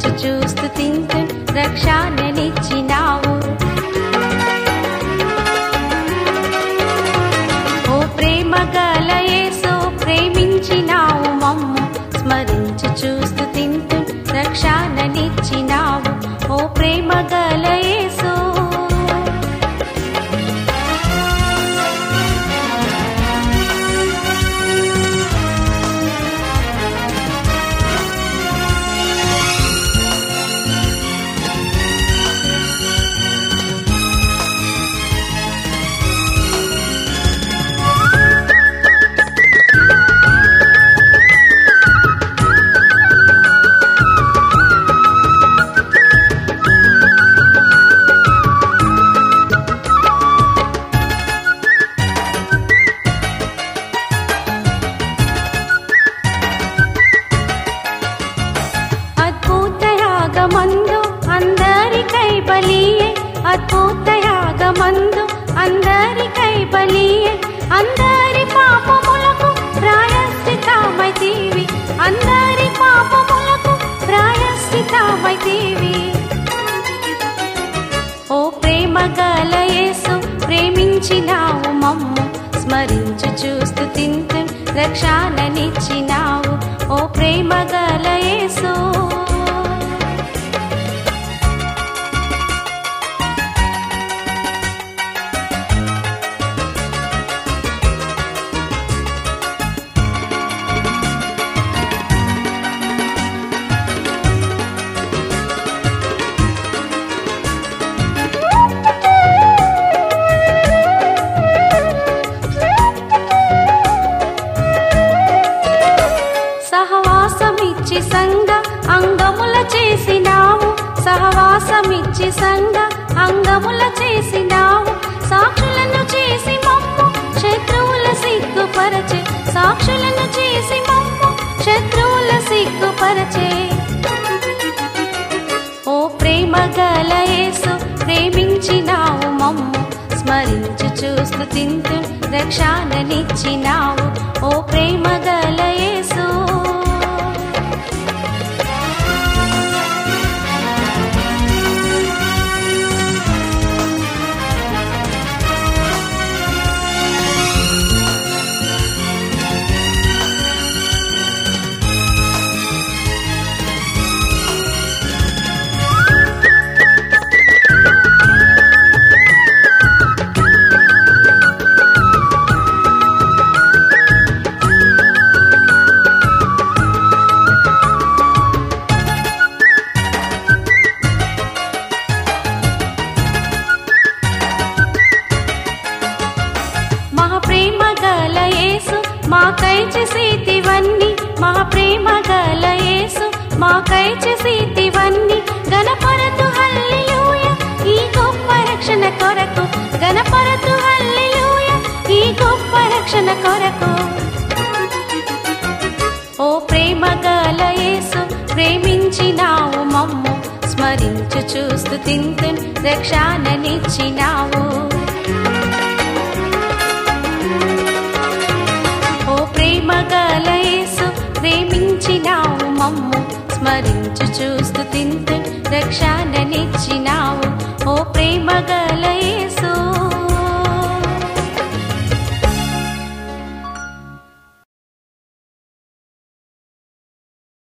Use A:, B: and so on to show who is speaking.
A: స్మరించి చూస్తూ తింటూ రక్షణనిచ్చినావు ఓ ప్రేమ గల యేసు ప్రేమించినావు మమ్ము స్మరించి చూస్తూ తింటూ రక్షణనిచ్చినావు ఓ ప్రేమ గల యేసు అద్భుత యాగమందు అందరికై బలియే అద్భుత యాగమందు అందరికై బలియే అందరి పాపములకు ప్రాయశ్చితమైతీవి అందరి పాపములకు ప్రాయశ్చితమైతీవి ఓ ప్రేమ గల యేసు ప్రేమించినావు మమ్ము స్మరించు చూస్తూ తింటూ రక్షణనిచ్చినావు ఓ ప్రేమ గల యేసు సహవాసమిచ్చి సంగ అంగముల చేసినావు సహవాసమిచ్చి సంగ అంగముల చేసినావు సాక్షులను చేసి మమ్ము శత్రువుల సిగ్గుపరచే సాక్షులను చేసి మమ్ము శత్రువుల సిగ్గుపరచే ఓ ప్రేమ గల యేసు ప్రేమించినావు మమ్ము స్మరించు చూస్తూ తింటూ రక్షణనిచ్చినావు ఓ ప్రేమ గల యేసు మహాప్రేమ గల యేసు మాకై చేసేటివన్నీ మహాప్రేమ గల యేసు మాకై చేసేటివన్నీ గణపరతు హల్లెలూయ ఈ గొప్ప రక్షణ కొరకు గణపరతు హల్లెలూయ ఈ గొప్ప రక్షణ కొరకు ఓ ప్రేమ గల యేసు ప్రేమించినావు మమ్ము స్మరించు చూస్తూ తింటూ రక్షణనిచ్చినావు ఓ ప్రేమ గల యేసు ప్రేమించినావు మమ్ము స్మరించు చూస్తూ తింటూ రక్షణనిచ్చినావు ఓ ప్రేమ గల